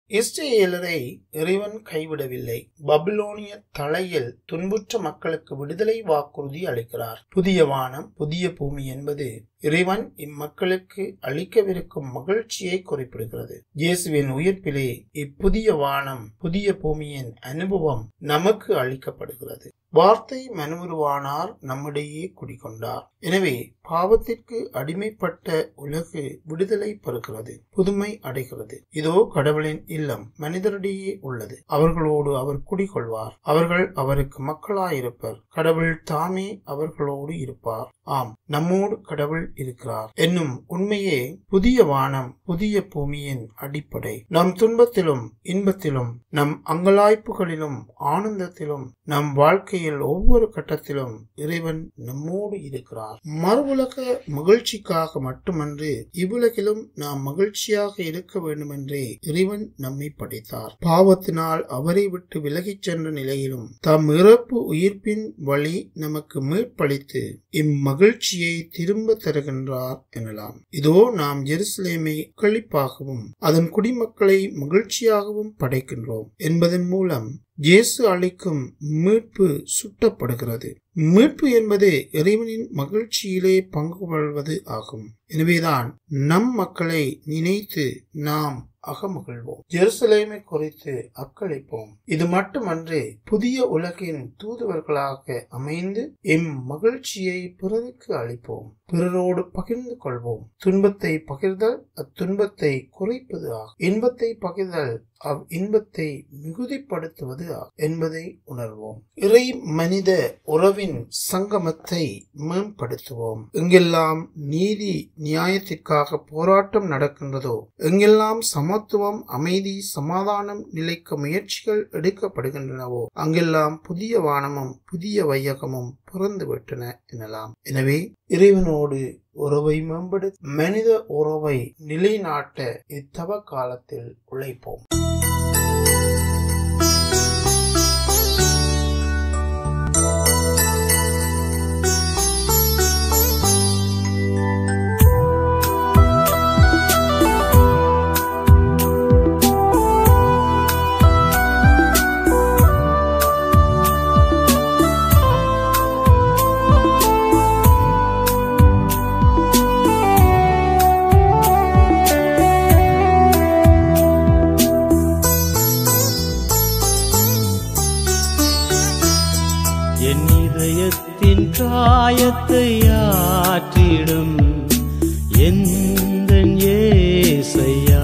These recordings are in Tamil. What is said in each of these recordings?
இஸ்ரேலரை இறைவன் கைவிடவில்லை பபிலோனிய தலையில் துன்புற்ற மக்களுக்கு விடுதலை வாக்குறுதி அளிக்கிறார் புதிய வானம் புதிய பூமி என்பது இறைவன் இம்மக்களுக்கு அளிக்கவிருக்கும் மகிழ்ச்சியை குறிப்பிடுகிறது இயேசுவின் உயிர்ப்பிலே இப்புதிய வானம் புதிய பூமியின் அனுபவம் நமக்கு அளிக்கப்படுகிறது வார்த்தை மனுருவானார் நம்மிடையே குடிகொண்டார் எனவே பாவத்திற்கு அடிமைப்பட்ட உலகு விடுதலை பெறுகிறது புதுமை அடைகிறது இதோ கடவுளின் இல்லம் மனிதரிடையே உள்ளது அவர்களோடு அவர் குடிகொள்வார் அவர்கள் அவருக்கு மக்களாயிருப்பர் கடவுள் தாமே அவர்களோடு இருப்பார் ஆம் நம்மோடு கடவுள் இருக்கிறார் என்னும் உண்மையே புதிய வானம் புதிய பூமியின் அடிப்படை நம் துன்பத்திலும் இன்பத்திலும் நம் அங்கலாய்ப்புகளிலும் ஆனந்தத்திலும் நம் வாழ்க்கையில் ஒவ்வொரு கட்டத்திலும் இறைவன் நம்மோடு இருக்கிறார் மறுவுலக மகிழ்ச்சிக்காக மட்டுமன்று இவ்வுலகிலும் நாம் மகிழ்ச்சியாக இருக்க வேண்டுமென்றே இறைவன் நம்மை படைத்தார் பாவத்தினால் அவரை விட்டு விலகிச் சென்ற நிலையிலும் தம் இறப்பு உயிர்ப்பின் வழி நமக்கு மீட்பளித்து இம்மகிழ்ச்சியை திரும்ப தருகின்றார் எனலாம் இதோ நாம் ஜெருசலேமை கழிப்பாகவும் அதன் குடிமக்களை மகிழ்ச்சியாகவும் படைக்கின்றோம் என்பதன் மூலம் இயேசு அளிக்கும் மீட்பு சுட்டப்படுகிறது மீட்பு என்பது இறைவனின் மகிழ்ச்சியிலே பங்கு கொள்வது ஆகும் எனவேதான் நம் மக்களை நினைத்து நாம் அகமகிழ்வோம் ஜெருசலேமை குறித்து அக்களிப்போம் இது மட்டுமன்று புதிய உலகின் தூதுவர்களாக அமைந்து எம் மகிழ்ச்சியை பிறருக்கு அளிப்போம் பிறரோடு பகிர்ந்து கொள்வோம் துன்பத்தை பகிர்தல் அத்துன்பத்தை குறைப்பது ஆகும் இன்பத்தை பகிர்தல் அவ் இன்பத்தை மிகுதிப்படுத்துவது ஆகும் என்பதை உணர்வோம் இறை மனித உறவின் சங்கமத்தை மேம்படுத்துவோம் எங்கெல்லாம் நீதி நியாயத்திற்காக போராட்டம் நடக்கின்றதோ எங்கெல்லாம் சமத்துவம் அமைதி சமாதானம் நிலைக்க முயற்சிகள் எடுக்கப்படுகின்றனவோ அங்கெல்லாம் புதிய வானமும் புதிய வையகமும் பிறந்து விட்டன எனலாம் எனவே இறைவனோடு உறவை மேம்படு மனித உறவை நிலைநாட்ட இத்தவ காலத்தில் உழைப்போம் என் இதயத்தின் காயத்தை ஆற்றிடும் எந்த ஏசையா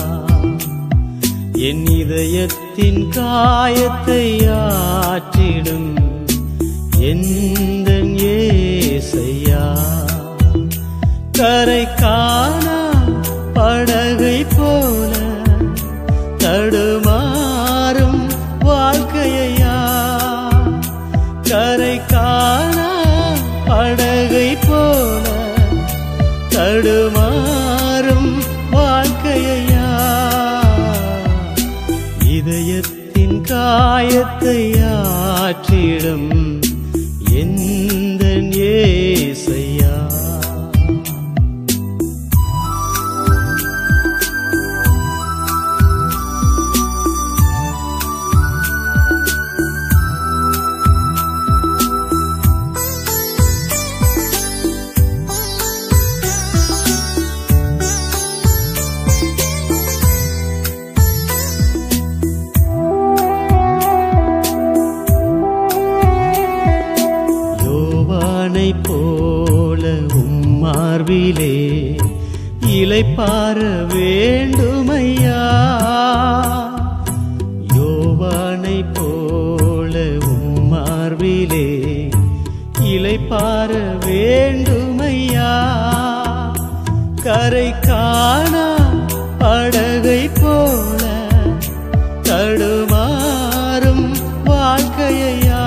என் இதயத்தின் காயத்தை ஆற்றிடும் எந்த ஏசையா கரை காணா படகை போல தடுமாறும் வாழ்க்கையா கரை காணா படகை போல தடுமாறும் வாழ்க்கையா இதயத்தின் காயத்தை ஆற்றிடும் எந்த ஏசையா யோவானை போல உம்மார்பிலே இலைப்பார வேண்டுமையா யோவானை போல உம்மார்பிலே இலைப்பார வேண்டுமையா கரை காணா படகை போல தடுமாறும் வாழ்க்கையா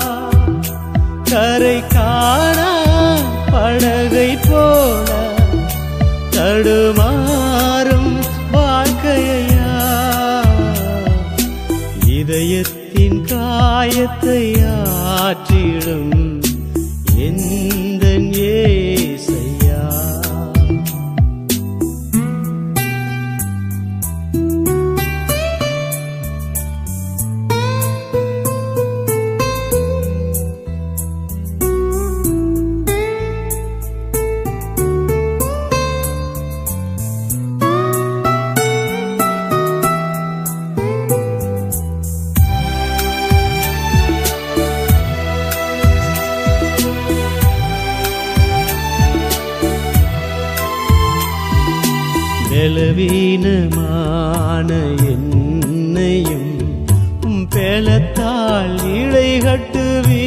கரை காணா படகை போல தடுமாறும் வாழ்க்கையா இதயத்தின் காயத்தை ஆற்றிடும் எந்த ஏசையா பலவீனமான என்னையும் உம் பெலத்தால் இழை கட்டுவீ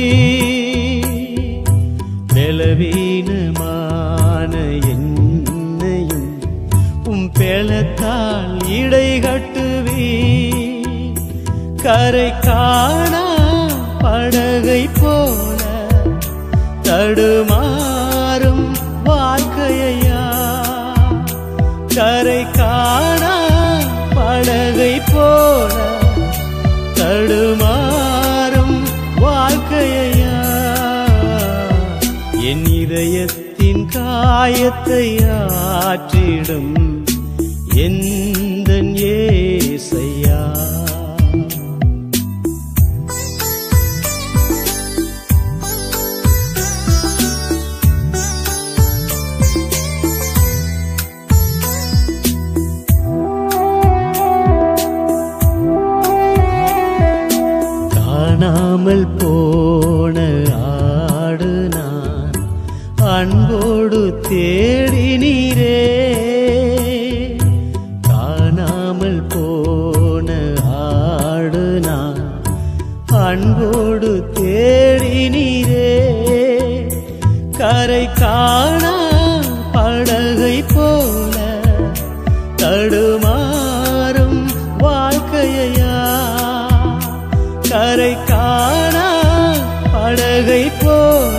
பலவீனமான என்னையும் உம் பெலத்தால் இடை கட்டுவீ கரை காணா படகை போல தடுமாறும் வாழ்க்கையா கரை காணா படகை போல தடுமாறும் வாழ்க்கையா என் இதயத்தின் காயத்தை ஆற்றிடும் எந்த ஏசையா காணாமல் போன ஆடு நான் அன்போடு தேடினீரே காணாமல் போன ஆடு நான் அன்போடு தேடினீரே கரை காணா படகை போல தடுமாறும் வாழ்க்கையா கரை காணா படகை போல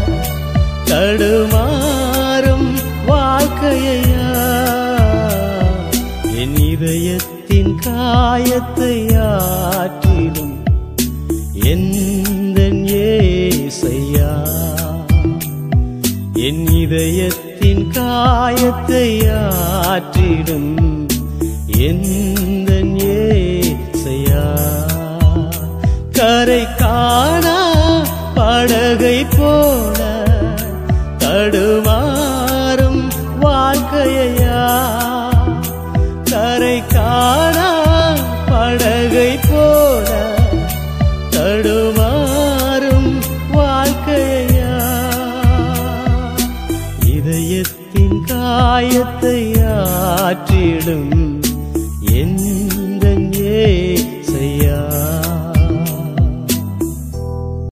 தடுமாறும் வாழ்க்கையா என் இதயத்தின் காயத்தை ஆற்றிடும் எந்த ஏசையா என் இதயத்தின் காயத்தை ஆற்றிடும் எந்த ஏசையா கரை காணா படகை